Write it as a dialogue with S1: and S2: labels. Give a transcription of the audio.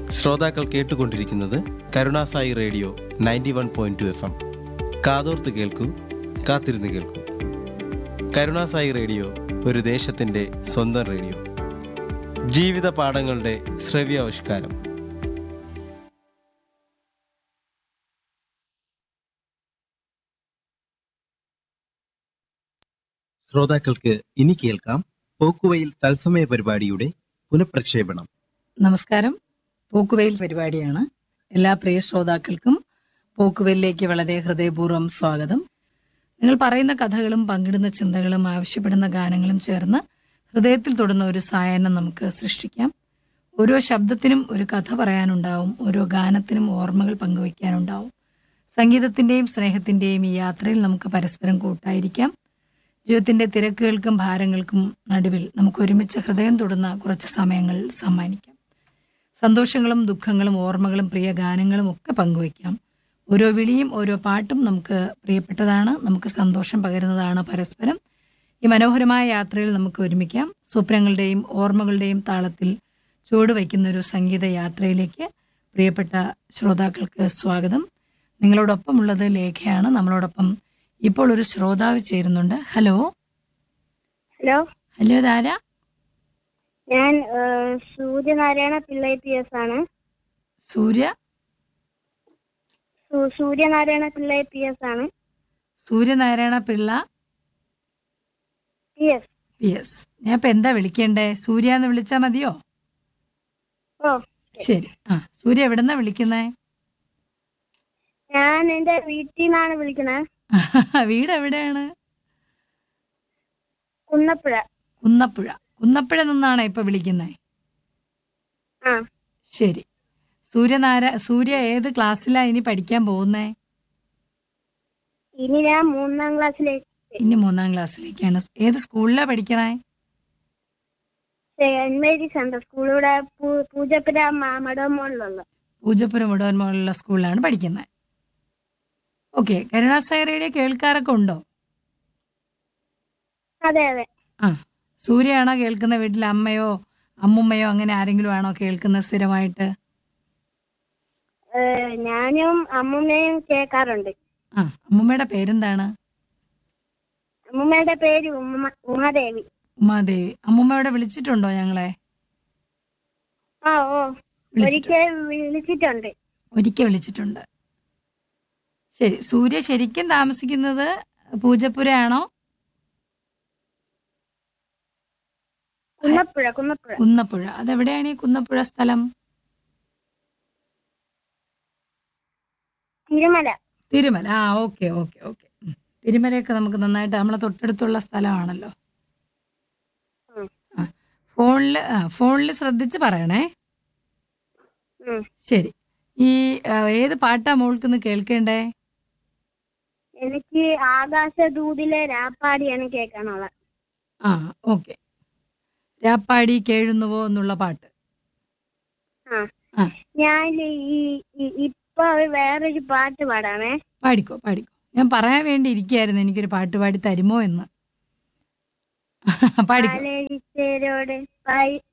S1: ശ്രോതാക്കൾ കേട്ടുകൊണ്ടിരിക്കുന്നത് കരുണാസായി radio ninety one point two F M കാതോർത്ത് കേൾക്കൂ കാത്തിരുന്ന് കേൾക്കൂ കരുണാസായി റേഡിയോ ഒരു ദേശത്തിൻ്റെ സ്വന്തം റേഡിയോ ജീവിത പാഠങ്ങളുടെ ശ്രവ്യാവിഷ്കാരം ശ്രോതാക്കൾക്ക് ഇനി കേൾക്കാം പോക്കുവയിൽ തത്സമയ പരിപാടിയുടെ പുനഃപ്രക്ഷേപണം
S2: നമസ്കാരം പോക്കുവെയിൽ പരിപാടിയാണ് എല്ലാ പ്രിയ ശ്രോതാക്കൾക്കും പോക്കുവെയിലേക്ക് വളരെ ഹൃദയപൂർവ്വം സ്വാഗതം നിങ്ങൾ പറയുന്ന കഥകളും പങ്കിടുന്ന ചിന്തകളും ആവശ്യപ്പെടുന്ന ഗാനങ്ങളും ചേർന്ന് ഹൃദയത്തിൽ തൊടുന്ന ഒരു സായാഹ്നം നമുക്ക് സൃഷ്ടിക്കാം ഓരോ ശബ്ദത്തിനും ഒരു കഥ പറയാനുണ്ടാവും ഓരോ ഗാനത്തിനും ഓർമ്മകൾ പങ്കുവയ്ക്കാനുണ്ടാവും സംഗീതത്തിന്റെയും സ്നേഹത്തിന്റെയും ഈ യാത്രയിൽ നമുക്ക് പരസ്പരം കൂട്ടായിരിക്കാം ജീവിതത്തിന്റെ തിരക്കുകൾക്കും ഭാരങ്ങൾക്കും നടുവിൽ നമുക്ക് ഒരുമിച്ച് ഹൃദയം തൊടുന്ന കുറച്ച് സമയങ്ങൾ സമ്മാനിക്കാം സന്തോഷങ്ങളും ദുഃഖങ്ങളും ഓർമ്മകളും പ്രിയ ഗാനങ്ങളും ഒക്കെ പങ്കുവയ്ക്കാം ഓരോ വിളിയും ഓരോ പാട്ടും നമുക്ക് പ്രിയപ്പെട്ടതാണ് നമുക്ക് സന്തോഷം പകരുന്നതാണ് പരസ്പരം ഈ മനോഹരമായ യാത്രയിൽ നമുക്ക് ഒരുമിക്കാം സ്വപ്നങ്ങളുടെയും ഓർമ്മകളുടെയും താളത്തിൽ ചുവടുവയ്ക്കുന്ന ഒരു സംഗീത യാത്രയിലേക്ക് പ്രിയപ്പെട്ട ശ്രോതാക്കൾക്ക് സ്വാഗതം നിങ്ങളോടൊപ്പമുള്ളത് ലേഖയാണ് നമ്മളോടൊപ്പം ഇപ്പോൾ ഒരു ശ്രോതാവ് ചേരുന്നുണ്ട് ഹലോ
S3: ഹലോ
S2: ഹലോ ഇതാരാ
S3: ഞാൻ ഏഹ്, സൂര്യനാരായണ പിള്ളൈ പി എസ് ആണ്
S2: സൂര്യ
S3: സു- സൂര്യനാരായണ പിള്ളൈ പി എസ് ആണ്
S2: Suryanarayana Pillai
S3: P S
S2: P S ഞാൻ ഇപ്പൊ എന്താ വിളിക്കണ്ടേ സൂര്യ എന്ന് വിളിച്ചാ മതിയോ
S3: ഓ
S2: ശരി ആ സൂര്യ എവിടെന്നാ വിളിക്കുന്നേ
S3: ഞാൻ എന്റെ വീട്ടിൽ നിന്നാണ് വിളിക്കുന്നത്
S2: വീട് എവിടെയാണ്
S3: കുന്നപ്പുഴ
S2: കുന്നപ്പുഴ കുന്നപ്പുഴ നിന്നാണ് ഇപ്പൊ വിളിക്കുന്നേ
S3: ആ
S2: ശരി സൂര്യനാര സൂര്യ ഏത് ക്ലാസ്സിലാ ഇനി പഠിക്കാൻ പോകുന്നേ
S3: ഇനി ഞാൻ മൂന്നാം ക്ലാസ്സിലേക്ക്
S2: ഇനി മൂന്നാം ക്ലാസ്സിലേക്കാണ് ഏത് സ്കൂളിലാ പഠിക്കണേ
S3: സെന്റ് മേരി സെന്റർ സ്കൂളിവിടെ പൂ- പൂജപ്പുര മടമോളിലുള്ള
S2: പൂജപ്പുരം ഉടവന്മുള്ള സ്കൂളിലാണ് പഠിക്കുന്നത് ഓക്കെ കരുണാസായി റേഡിയോ കേൾക്കാറൊക്കെ ഉണ്ടോ
S3: അതെ അതെ
S2: ആ സൂര്യയാണോ കേൾക്കുന്ന വീട്ടിൽ അമ്മയോ അമ്മുമ്മയോ അങ്ങനെ ആരെങ്കിലും ആണോ കേൾക്കുന്ന സ്ഥിരമായിട്ട്
S3: ഏഹ്, ഞാനും അമ്മുമ്മയും കേൾക്കാറുണ്ട്
S2: ആ അമ്മുമ്മയുടെ പേരെന്താണ്
S3: അമ്മുമ്മയുടെ പേര് ഉമ്മ ഉമാദേവി
S2: ഉമാദേവി അമ്മുമ്മയോടെ വിളിച്ചിട്ടുണ്ടോ ഞങ്ങളെ
S3: ആ ഓ
S2: വിളിച്ചിട്ടുണ്ട്
S3: ഒരിക്കൽ വിളിച്ചിട്ടുണ്ട്
S2: ഒരിക്കൽ വിളിച്ചിട്ടുണ്ട് ശരി സൂര്യ ശരിക്കും താമസിക്കുന്നത് പൂജപ്പുരയാണോ
S3: കുന്നപ്പുഴ കുന്നപ്പുഴ
S2: കുന്നപ്പുഴ അതെവിടെയാണ് ഈ കുന്നപ്പുഴ സ്ഥലം
S3: തിരുമല
S2: തിരുമല ആ ഓക്കെ ഓക്കെ ഓക്കെ ഉം. തിരുമലയൊക്കെ നമുക്ക് നന്നായിട്ട് നമ്മളെ തൊട്ടടുത്തുള്ള സ്ഥലമാണല്ലോ
S3: ഉം.
S2: ആ ഫോണിൽ ആ ഫോണിൽ ശ്രദ്ധിച്ച് പറയണേ
S3: ഉം.
S2: ശരി ഈ ആ, ഏത് പാട്ടാ മോൾക്കിന്ന് കേൾക്കേണ്ടേ
S3: എനിക്ക് ആകാശദൂതിലെ രാപ്പാടിയാണ് കേൾക്കാനുള്ളത്
S2: ആ ഓക്കെ രാപ്പാടി കേഴുന്നുവോ എന്നുള്ള പാട്ട്
S3: ആ
S2: ആ.
S3: ഞാൻ ഈ ഈ- ഇപ്പൊ വേറൊരു പാട്ട് പാടാമേ
S2: പാടിക്കോ പാടിക്കോ ഞാൻ പറയാൻ വേണ്ടി ഇരിക്കുകയായിരുന്നു എനിക്കൊരു പാട്ട് പാടി തരുമോ എന്ന് പാടിക്കോ
S3: പാലേരിച്ചേരോട് പൈ-